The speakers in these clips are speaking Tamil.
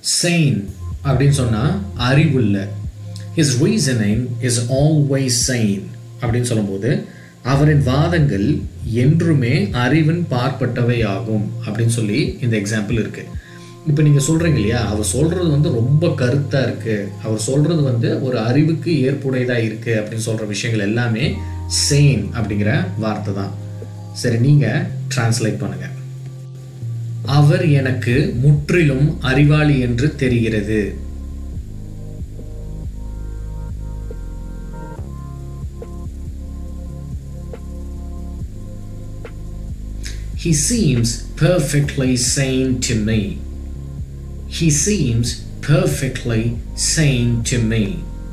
sane அப்படின்னு சொன்னா அறிவுள்ள his reasoning is always sane அப்படின்னு சொல்லும்போது அவரின் வாதங்கள் என்றுமே அறிவின் பார்ப்பட்டவை ஆகும் அப்படின்னு சொல்லி இந்த எக்ஸாம்பிள் இருக்கு இப்போ நீங்கள் சொல்கிறீங்க இல்லையா அவர் சொல்கிறது வந்து ரொம்ப கருத்தாக இருக்குது அவர் சொல்கிறது வந்து ஒரு அறிவுக்கு ஏற்புடையதாக இருக்குது அப்படின்னு சொல்கிற விஷயங்கள் எல்லாமே சேன் அப்படிங்கிற வார்த்தை தான் சரி நீங்கள் டிரான்ஸ்லேட் பண்ணுங்க அவர் எனக்கு முற்றிலும் அறிவாளி என்று தெரிகிறது He seems perfectly sane to me. He seems perfectly sane to me.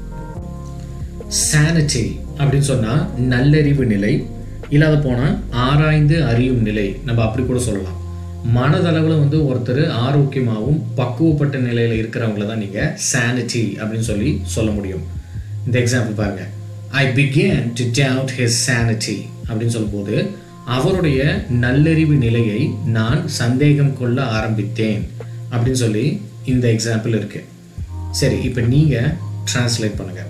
Sanity அப்படின்னு சொன்னா நல்லறிவு நிலை இல்லாத போனா ஆராய்ந்து அறியும் நிலை நம்ம அப்படி கூட சொல்லலாம் மனதளவில் வந்து ஒருத்தர் ஆரோக்கியமாகவும் பக்குவப்பட்ட நிலையில் இருக்கிறவங்கள தான் நீங்கள் சானிட்டி அப்படின்னு சொல்லி சொல்ல முடியும் இந்த எக்ஸாம்பிள் பாருங்க I began to doubt his sanity அப்படின்னு சொல்லும்போது அவருடைய நல்லறிவு நிலையை நான் சந்தேகம் கொள்ள ஆரம்பித்தேன் அப்படின்னு சொல்லி இந்த எக்ஸாம்பிள் இருக்கு சரி இப்போ நீங்க டிரான்ஸ்லேட் பண்ணுங்க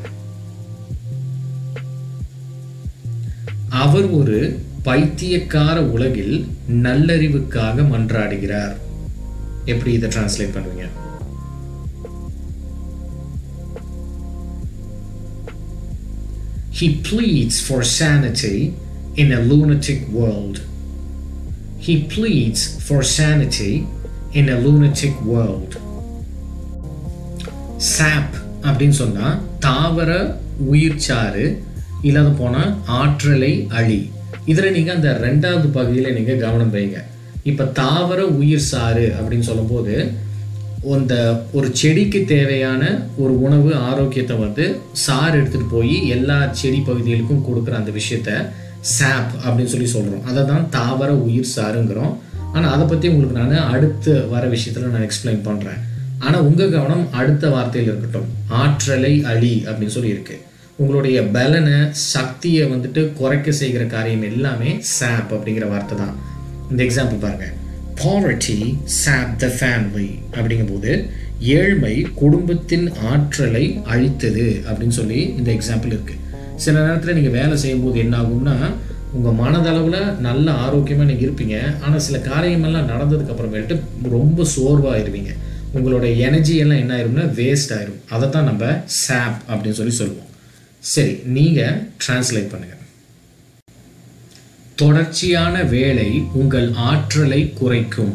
அவர் ஒரு பைத்தியக்கார உலகில் நல்லறிவுக்காக மன்றாடுகிறார் எப்படி இதை டிரான்ஸ்லேட் பண்ணுவீங்க He pleads for sanity in a lunatic world. He pleads for sanity in a lunatic world. சாப் அப்படின்னு சொன்னா தாவர உயிர்ச்சாறு இல்லாத போனா ஆற்றலை அழி இதில் நீங்க அந்த ரெண்டாவது பகுதியில் நீங்க கவனம் வைங்க இப்ப தாவர உயிர் சாறு அப்படின்னு சொல்லும்போது அந்த ஒரு செடிக்கு தேவையான ஒரு உணவு ஆரோக்கியத்தை வந்து சாறு எடுத்துட்டு போய் எல்லா செடி பகுதிகளுக்கும் கொடுக்குற அந்த விஷயத்த சாப் அப்படின்னு சொல்லி சொல்கிறோம் அதை தான் தாவர உயிர் சாருங்கிறோம் ஆனால் அதை பற்றி உங்களுக்கு நான் அடுத்து வர விஷயத்தில் நான் எக்ஸ்பிளைன் பண்ணுறேன் ஆனால் உங்கள் கவனம் அடுத்த வார்த்தையில் இருக்கட்டும் ஆற்றலை அழி அப்படின்னு சொல்லி இருக்கு உங்களுடைய பலனை சக்தியை வந்துட்டு குறைக்க செய்கிற காரியம் எல்லாமே சாப் அப்படிங்கிற வார்த்தை தான் இந்த எக்ஸாம்பிள் பாருங்க பாவர்ட்டி சாப் த ஃபேமிலி அப்படிங்கும்போது ஏழ்மை குடும்பத்தின் ஆற்றலை அழித்தது அப்படின்னு சொல்லி இந்த எக்ஸாம்பிள் இருக்கு சில நேரத்தில் நீங்கள் வேலை செய்யும்போது என்ன ஆகும்னா உங்கள் மனதளவில் நல்ல ஆரோக்கியமாக நீங்கள் இருப்பீங்க ஆனால் சில காரியமெல்லாம் நடந்ததுக்கு அப்புறமேட்டு ரொம்ப சோர்வாயிருவீங்க உங்களோட எனர்ஜி எல்லாம் என்ன ஆயிரும்னா வேஸ்ட் ஆயிரும் அதை தான் நம்ம சாப் அப்படின்னு சொல்லி சொல்லுவோம் சரி நீங்கள் டிரான்ஸ்லேட் பண்ணுங்க தொடர்ச்சியான வேலை உங்கள் ஆற்றலை குறைக்கும்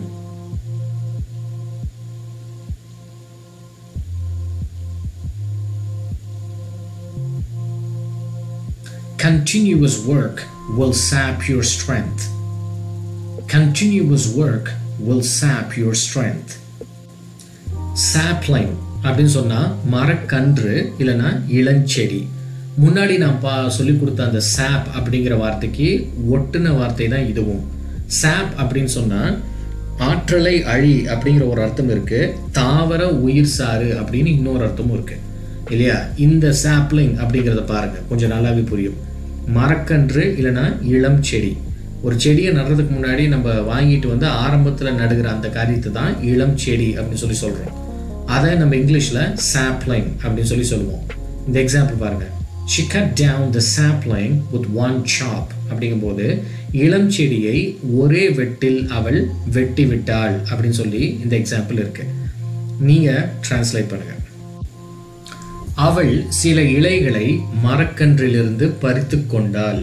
Continuous work will sap your strength. Continuous work will sap your strength. sapling அப்படின்னு சொன்னா மரக்கன்று இல்லைன்னா இளஞ்செடி முன்னாடி நான் பா சொல்லி கொடுத்த அந்த சாப் அப்படிங்கிற வார்த்தைக்கு ஒட்டுன வார்த்தை தான் இதுவும் சாப் அப்படின்னு சொன்னா ஆற்றலை அழி அப்படிங்கிற ஒரு அர்த்தம் இருக்கு தாவர உயிர் சாறு அப்படின்னு இன்னொரு அர்த்தமும் இருக்கு இல்லையா இந்த சாப்லிங் அப்படிங்கிறத பாருங்க கொஞ்சம் நல்லாவே புரியும் மரக்கன்று இல்லைன்னா இளம் செடி ஒரு செடியை நடுறதுக்கு முன்னாடி நம்ம வாங்கிட்டு வந்து ஆரம்பத்தில் நடுகிற அந்த காரியத்தை தான் இளம் செடி அப்படின்னு சொல்லி சொல்கிறோம் அதை நம்ம இங்கிலீஷில் சாப்லைங் அப்படின்னு சொல்லி சொல்லுவோம் இந்த எக்ஸாம்பிள் பாருங்க she cut down the sapling with one chop அப்படிங்கும்போது இளம் செடியை ஒரே வெட்டில் அவள் வெட்டி விட்டாள் அப்படின்னு சொல்லி இந்த எக்ஸாம்பிள் இருக்கு நீங்க டிரான்ஸ்லேட் பண்ணுங்க அவள் சில இலைகளை மரக்கன்றிலிருந்து பறித்து கொண்டாள்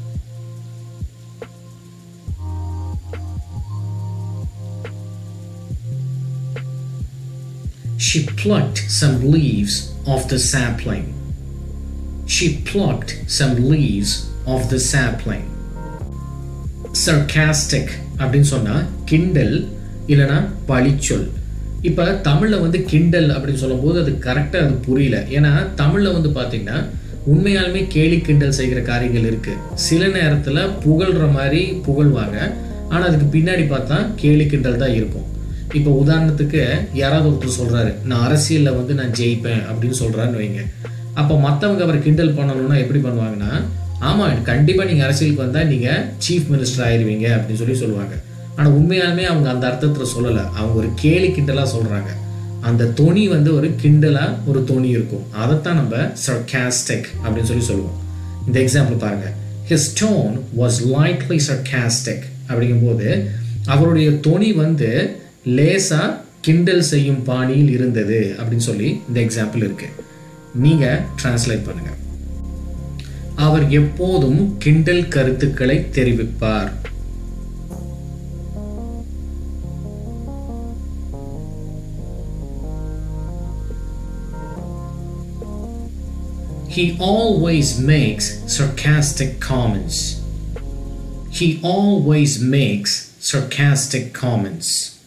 She plucked some leaves of the sapling. She plucked some leaves of the sapling. Sarcastic அப்படின்னு சொன்னா கிண்டல் இல்லைன்னா பழிச்சொல் இப்போ தமிழில் வந்து கிண்டல் அப்படின்னு சொல்லும்போது அது கரெக்டாக அது புரியல ஏன்னா தமிழில் வந்து பார்த்தீங்கன்னா உண்மையாலுமே கேலி கிண்டல் செய்கிற காரியங்கள் இருக்கு சில நேரத்தில் புகழ்ற மாதிரி புகழ்வாங்க ஆனால் அதுக்கு பின்னாடி பார்த்தா கேலி கிண்டல் தான் இருக்கும் இப்போ உதாரணத்துக்கு யாராவது ஒருத்தர் சொல்றாரு நான் அரசியலில் வந்து நான் ஜெயிப்பேன் அப்படின்னு சொல்றாருன்னு வைங்க அப்போ மற்றவங்க அவரை கிண்டல் பண்ணணும்னா எப்படி பண்ணுவாங்கன்னா ஆமாம் கண்டிப்பாக நீங்கள் அரசியலுக்கு வந்தால் நீங்கள் சீஃப் மினிஸ்டர் ஆயிருவீங்க அப்படின்னு சொல்லி சொல்லுவாங்க ஆனால் உண்மையாலுமே அவங்க அந்த அர்த்தத்தில் சொல்லலை அவங்க ஒரு கேலி கிண்டலாக சொல்கிறாங்க அந்த தொனி வந்து ஒரு கிண்டலாக ஒரு தொனி இருக்கும் அதைத்தான் நம்ம sarcastic அப்படின்னு சொல்லி சொல்லுவோம் இந்த எக்ஸாம்பிள் பாருங்க his tone was lightly sarcastic அப்படிங்கும்போது அவருடைய தொனி வந்து லேசா கிண்டல் செய்யும் பாணியில் இருந்தது அப்படின்னு சொல்லி இந்த எக்ஸாம்பிள் இருக்கு நீங்க டிரான்ஸ்லேட் பண்ணுங்க அவர் எப்போதும் கிண்டல் கருத்துக்களை தெரிவிப்பார் He always makes sarcastic comments. He always makes sarcastic comments.